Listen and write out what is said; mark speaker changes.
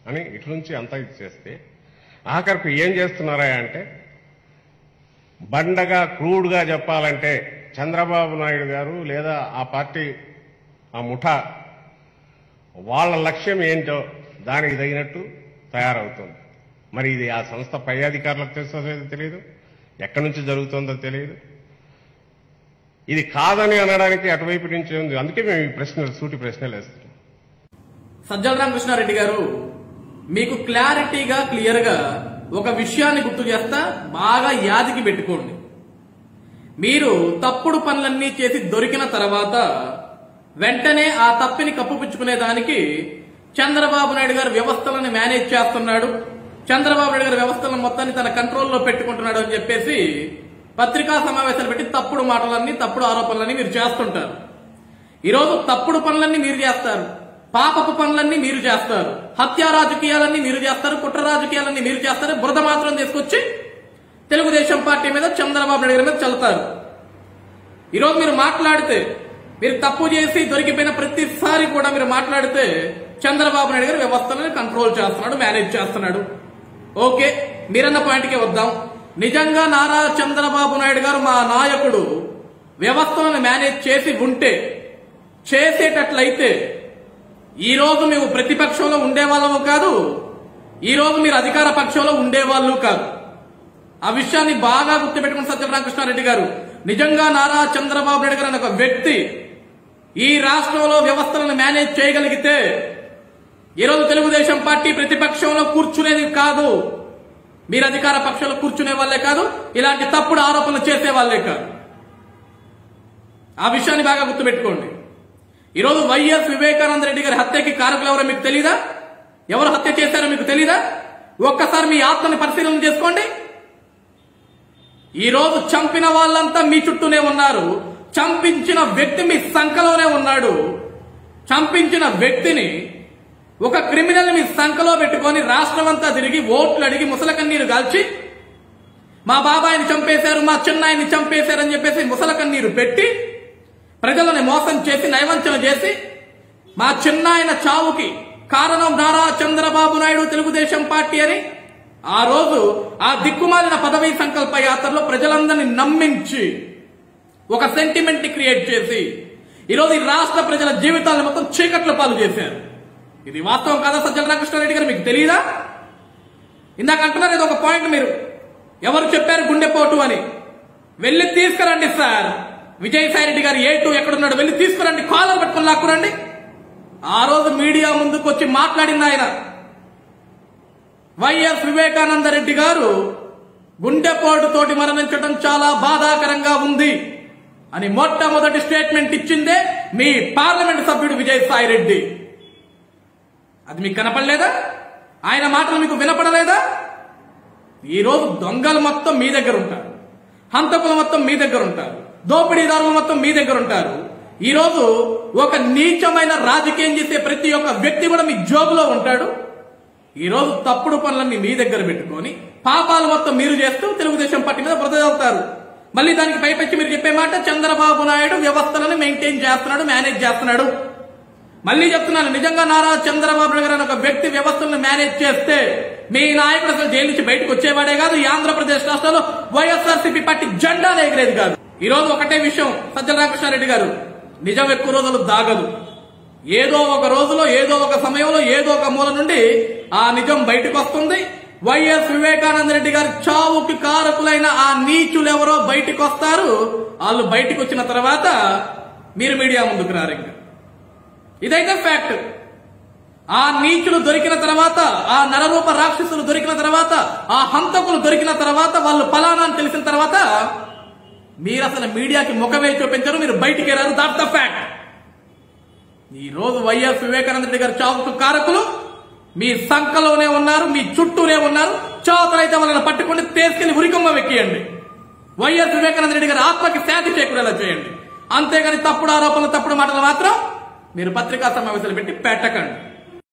Speaker 1: అని ఇటు నుంచి అంతా ఇది చేస్తే ఆఖరికి ఏం చేస్తున్నారా అంటే బండగా క్రూడ్గా చెప్పాలంటే చంద్రబాబు నాయుడు గారు లేదా ఆ పార్టీ ఆ ముఠా వాళ్ళ లక్ష్యం ఏంటో దానికి తగినట్టు తయారవుతుంది మరి ఇది ఆ సంస్థ పై అధికారులకు తెలుసో లేదో తెలియదు ఎక్కడి నుంచి జరుగుతుందో తెలియదు ఇది కాదని అనడానికి అటువైపు నుంచి ఉంది అందుకే మేము ఈ ప్రశ్నలు సూటి ప్రశ్నలు వేస్తున్నాం
Speaker 2: సజ్జల రామకృష్ణారెడ్డి గారు మీకు క్లారిటీగా క్లియర్ గా ఒక విషయాన్ని గుర్తు చేస్తా బాగా యాదికి పెట్టుకోండి మీరు తప్పుడు పనులన్నీ చేసి దొరికిన తర్వాత వెంటనే ఆ తప్పిని కప్పుపుచ్చుకునే దానికి చంద్రబాబు నాయుడు గారు వ్యవస్థలను మేనేజ్ చేస్తున్నాడు చంద్రబాబు నాయుడు గారు వ్యవస్థలను మొత్తాన్ని తన కంట్రోల్లో పెట్టుకుంటున్నాడు అని చెప్పేసి పత్రికా సమావేశాలు పెట్టి తప్పుడు మాటలన్నీ తప్పుడు ఆరోపణలన్నీ మీరు చేస్తుంటారు ఈరోజు తప్పుడు పనులన్నీ మీరు చేస్తారు పాపపు పనులన్నీ మీరు చేస్తారు హత్యా రాజకీయాలన్నీ మీరు చేస్తారు కుట్ర రాజకీయాలన్నీ మీరు చేస్తారు బురద మాత్రం తీసుకొచ్చి తెలుగుదేశం పార్టీ మీద చంద్రబాబు నాయుడు గారి మీద చల్లుతారు ఈరోజు మీరు మాట్లాడితే మీరు తప్పు చేసి దొరికిపోయిన ప్రతిసారి కూడా మీరు మాట్లాడితే చంద్రబాబు నాయుడు గారు వ్యవస్థలను కంట్రోల్ చేస్తున్నాడు మేనేజ్ చేస్తున్నాడు ఓకే మీరన్న పాయింట్కే వద్దాం నిజంగా నారా చంద్రబాబు నాయుడు గారు మా నాయకుడు వ్యవస్థలను మేనేజ్ చేసి ఉంటే చేసేటట్లయితే ఈ రోజు మేము ప్రతిపక్షంలో ఉండేవాళ్ళము కాదు ఈ రోజు మీరు అధికార పక్షంలో ఉండేవాళ్ళు కాదు ఆ విషయాన్ని బాగా గుర్తుపెట్టుకున్న సత్యప్రామకృష్ణారెడ్డి గారు నిజంగా నారా చంద్రబాబు నాయుడు గారు అనే ఒక వ్యక్తి ఈ రాష్ట్రంలో వ్యవస్థలను మేనేజ్ చేయగలిగితే ఈరోజు తెలుగుదేశం పార్టీ ప్రతిపక్షంలో కూర్చునేది కాదు మీరు అధికార పక్షంలో కూర్చునే వాళ్ళే కాదు ఇలాంటి తప్పుడు ఆరోపణలు చేసే వాళ్ళే కాదు ఆ విషయాన్ని బాగా గుర్తుపెట్టుకోండి ఈరోజు వైఎస్ వివేకానంద రెడ్డి గారి హత్యకి కారకులు ఎవరో మీకు తెలీదా ఎవరు హత్య చేశారో మీకు తెలీదా ఒక్కసారి మీ ఆత్మని పరిశీలన చేసుకోండి ఈ రోజు చంపిన వాళ్ళంతా మీ చుట్టూనే ఉన్నారు చంపించిన వ్యక్తి మీ సంఖలోనే ఉన్నాడు చంపించిన వ్యక్తిని ఒక క్రిమినల్ మీ సంఖలో పెట్టుకొని రాష్ట్రమంతా తిరిగి ఓట్లు అడిగి ముసల కన్నీరు కాల్చి మా బాబాయిని చంపేశారు మా చిన్నాయిని చంపేశారని చెప్పేసి ముసల కన్నీరు పెట్టి ప్రజలను మోసం చేసి నయవంచన చేసి మా చిన్నాయన చావుకి కారణం నారా చంద్రబాబు నాయుడు తెలుగుదేశం పార్టీ అని ఆ రోజు ఆ దిక్కుమాలిన పదవీ సంకల్ప యాత్రలో ప్రజలందరినీ నమ్మించి ఒక సెంటిమెంట్ ని క్రియేట్ చేసి ఈరోజు ఈ రాష్ట్ర ప్రజల జీవితాలను మొత్తం చీకట్ల పాలు చేశారు ఇది వాస్తవం కాదా సజ్జల రామకృష్ణారెడ్డి గారు మీకు తెలియదా ఇందాక అంటున్నారు ఇది ఒక పాయింట్ మీరు ఎవరు చెప్పారు గుండెపోటు అని వెళ్ళి తీసుకురండి సార్ విజయసాయి రెడ్డి గారు ఏ టూ ఎక్కడున్నాడు వెళ్ళి తీసుకురండి కాలర్ పట్టుకొని లాక్కురండి ఆ రోజు మీడియా ముందుకు వచ్చి మాట్లాడిన ఆయన వైఎస్ వివేకానంద రెడ్డి గారు గుండెపోటుతోటి మరణించడం చాలా బాధాకరంగా ఉంది అని మొట్టమొదటి స్టేట్మెంట్ ఇచ్చిందే మీ పార్లమెంట్ సభ్యుడు విజయసాయి రెడ్డి అది మీకు కనపడలేదా ఆయన మాటలు మీకు వినపడలేదా ఈ రోజు దొంగలు మొత్తం మీ దగ్గర ఉంటారు హంతకులు మొత్తం మీ దగ్గర ఉంటారు దోపిడీదారులు మొత్తం మీ దగ్గర ఉంటారు ఈ రోజు ఒక నీచమైన రాజకీయం చేసే ప్రతి ఒక్క వ్యక్తి కూడా మీ జోబులో ఉంటాడు ఈ రోజు తప్పుడు పనులన్నీ మీ దగ్గర పెట్టుకొని పాపాలు మొత్తం మీరు చేస్తూ తెలుగుదేశం పార్టీ మీద బురద చల్లుతారు మళ్ళీ దానికి పైపెచ్చి మీరు చెప్పే మాట చంద్రబాబు నాయుడు వ్యవస్థలను మెయింటైన్ చేస్తున్నాడు మేనేజ్ చేస్తున్నాడు మళ్ళీ చెప్తున్నాను నిజంగా నారా చంద్రబాబు నాయుడు గారు అనే ఒక వ్యక్తి వ్యవస్థలను మేనేజ్ చేస్తే మీ నాయకుడు అసలు జైలు నుంచి బయటకు వచ్చేవాడే కాదు ఈ ఆంధ్రప్రదేశ్ రాష్ట్రంలో వైఎస్ఆర్సీపీ పార్టీ జెండా ఎగిరేది కాదు ఈ రోజు ఒకటే విషయం సజ్జల రామకృష్ణారెడ్డి గారు నిజం ఎక్కువ రోజులు దాగదు ఏదో ఒక రోజులో ఏదో ఒక సమయంలో ఏదో ఒక మూల నుండి ఆ నిజం బయటకు వస్తుంది వైఎస్ వివేకానంద రెడ్డి గారి చావుకి కారకులైన ఆ నీచులు ఎవరో బయటకు వస్తారు వాళ్ళు బయటకు వచ్చిన తర్వాత మీరు మీడియా ముందుకు రారు ఇంకా ఇదైతే ఫ్యాక్ట్ ఆ నీచులు దొరికిన తర్వాత ఆ నరరూప రాక్షసులు దొరికిన తర్వాత ఆ హంతకులు దొరికిన తర్వాత వాళ్ళు ఫలానా అని తెలిసిన తర్వాత మీరు అసలు మీడియాకి ముఖమే చూపించరు మీరు బయటికి రారు దాట్ ద ఫ్యాక్ట్ ఈ రోజు వైఎస్ వివేకానంద రెడ్డి గారి చావుకు కారకులు మీ సంఖలోనే ఉన్నారు మీ చుట్టూనే ఉన్నారు చావుతలైతే వాళ్ళని పట్టుకుని తీసుకెళ్లి ఉరికొమ్మ వెక్కియండి వైఎస్ వివేకానంద రెడ్డి గారి ఆత్మకి శాంతి చేకూరేలా చేయండి అంతేగాని తప్పుడు ఆరోపణలు తప్పుడు మాటలు మాత్రం మీరు పత్రికా సమావేశాలు పెట్టి పెట్టకండి